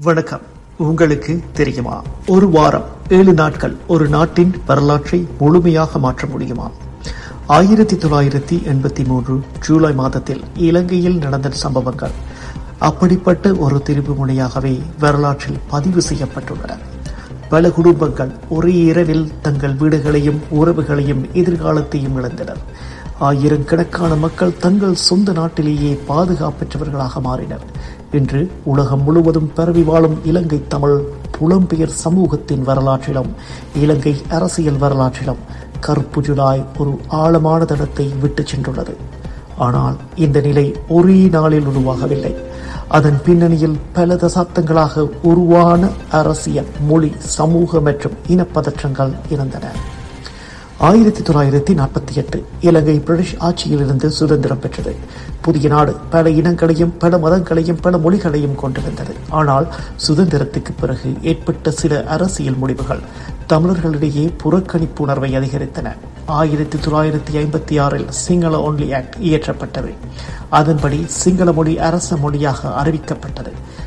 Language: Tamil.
வணக்கம் உங்களுக்கு தெரியுமா ஒரு வாரம் ஏழு நாட்கள் ஒரு நாட்டின் வரலாற்றை முழுமையாக மாற்ற முடியுமா ஆயிரத்தி தொள்ளாயிரத்தி எண்பத்தி மூன்று ஜூலை மாதத்தில் இலங்கையில் நடந்த சம்பவங்கள் அப்படிப்பட்ட ஒரு திருப்பு முனையாகவே வரலாற்றில் பதிவு செய்யப்பட்டுள்ளன பல குடும்பங்கள் ஒரே இரவில் தங்கள் வீடுகளையும் உறவுகளையும் எதிர்காலத்தையும் இழந்தனர் ஆயிரக்கணக்கான மக்கள் தங்கள் சொந்த நாட்டிலேயே பாதுகாப்பற்றவர்களாக மாறினர் இன்று உலகம் முழுவதும் பரவி வாழும் இலங்கை தமிழ் புலம்பெயர் சமூகத்தின் வரலாற்றிலும் இலங்கை அரசியல் வரலாற்றிலும் கருப்பு ஜுலாய் ஒரு ஆழமான தடத்தை விட்டுச் சென்றுள்ளது ஆனால் இந்த நிலை ஒரே நாளில் உருவாகவில்லை அதன் பின்னணியில் பல தசாப்தங்களாக உருவான அரசியல் மொழி சமூக மற்றும் இனப்பதற்றங்கள் இருந்தன ஆயிரத்தி தொள்ளாயிரத்தி நாற்பத்தி எட்டு இலங்கை பிரிட்டிஷ் ஆட்சியிலிருந்து சுதந்திரம் பெற்றது புதிய நாடு பல இனங்களையும் பல மதங்களையும் பல மொழிகளையும் கொண்டிருந்தது ஆனால் சுதந்திரத்துக்கு பிறகு ஏற்பட்ட சில அரசியல் முடிவுகள் தமிழர்களிடையே புறக்கணிப்பு உணர்வை அதிகரித்தன ஆயிரத்தி தொள்ளாயிரத்தி ஐம்பத்தி ஆறில் சிங்கள ஒன்லி ஆக்ட் இயற்றப்பட்டது அதன்படி சிங்கள மொழி அரச மொழியாக அறிவிக்கப்பட்டது